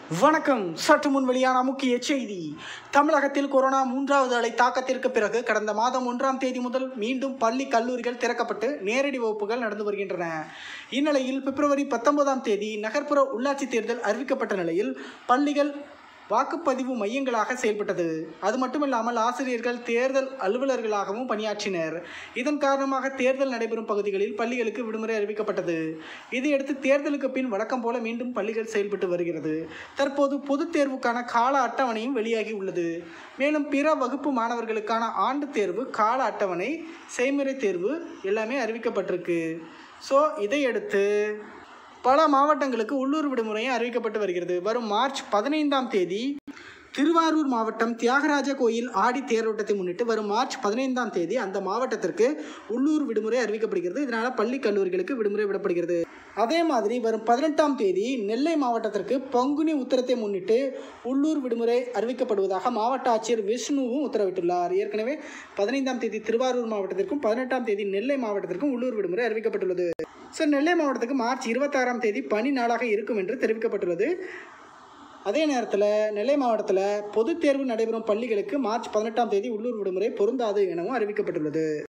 வணக்கம் சற்று முன் வெளியான முக்கிய செய்தி தமிழகத்தில் கொரோனா மூன்றாவது அலை தாக்கத்திற்கு பிறகு கடந்த மாதம் ஒன்றாம் தேதி முதல் மீண்டும் பள்ளி கல்லூரிகள் திறக்கப்பட்டு நேரடி வகுப்புகள் நடந்து வருகின்றன இந்நிலையில் பிப்ரவரி பத்தொன்பதாம் தேதி நகர்ப்புற உள்ளாட்சி தேர்தல் அறிவிக்கப்பட்ட நிலையில் பள்ளிகள் வாக்குப்பதிவு மையங்களாக செயல்பட்டது அது மட்டுமில்லாமல் ஆசிரியர்கள் தேர்தல் அலுவலர்களாகவும் பணியாற்றினர் இதன் காரணமாக தேர்தல் நடைபெறும் பகுதிகளில் பள்ளிகளுக்கு விடுமுறை அறிவிக்கப்பட்டது இதையடுத்து தேர்தலுக்கு பின் வழக்கம் போல மீண்டும் பள்ளிகள் செயல்பட்டு வருகிறது தற்போது பொதுத் தேர்வுக்கான கால அட்டவணையும் வெளியாகி உள்ளது மேலும் பிற வகுப்பு மாணவர்களுக்கான ஆண்டு தேர்வு கால அட்டவணை செய்முறை தேர்வு எல்லாமே அறிவிக்கப்பட்டிருக்கு ஸோ இதையடுத்து பல மாவட்டங்களுக்கு உள்ளூர் விடுமுறையும் அறிவிக்கப்பட்டு வருகிறது வரும் மார்ச் பதினைந்தாம் தேதி திருவாரூர் மாவட்டம் தியாகராஜ கோயில் ஆடி தேரோட்டத்தை முன்னிட்டு வரும் மார்ச் பதினைந்தாம் தேதி அந்த மாவட்டத்திற்கு உள்ளூர் விடுமுறை அறிவிக்கப்படுகிறது இதனால் பள்ளி கல்லூரிகளுக்கு விடுமுறை விடப்படுகிறது அதே மாதிரி வரும் பதினெட்டாம் தேதி நெல்லை மாவட்டத்திற்கு பங்குனி உத்தரத்தை முன்னிட்டு உள்ளூர் விடுமுறை அறிவிக்கப்படுவதாக மாவட்ட ஆட்சியர் விஷ்ணுவும் உத்தரவிட்டுள்ளார் ஏற்கனவே பதினைந்தாம் தேதி திருவாரூர் மாவட்டத்திற்கும் பதினெட்டாம் தேதி நெல்லை மாவட்டத்திற்கும் உள்ளூர் விடுமுறை அறிவிக்கப்பட்டுள்ளது ஸோ நெல்லை மாவட்டத்துக்கு மார்ச் இருபத்தாறாம் தேதி பனி நாளாக இருக்கும் என்று தெரிவிக்கப்பட்டுள்ளது அதே நேரத்தில் நெல்லை மாவட்டத்தில் பொதுத் தேர்வு நடைபெறும் பள்ளிகளுக்கு மார்ச் பதினெட்டாம் தேதி உள்ளூர் விடுமுறை பொருந்தாது எனவும் அறிவிக்கப்பட்டுள்ளது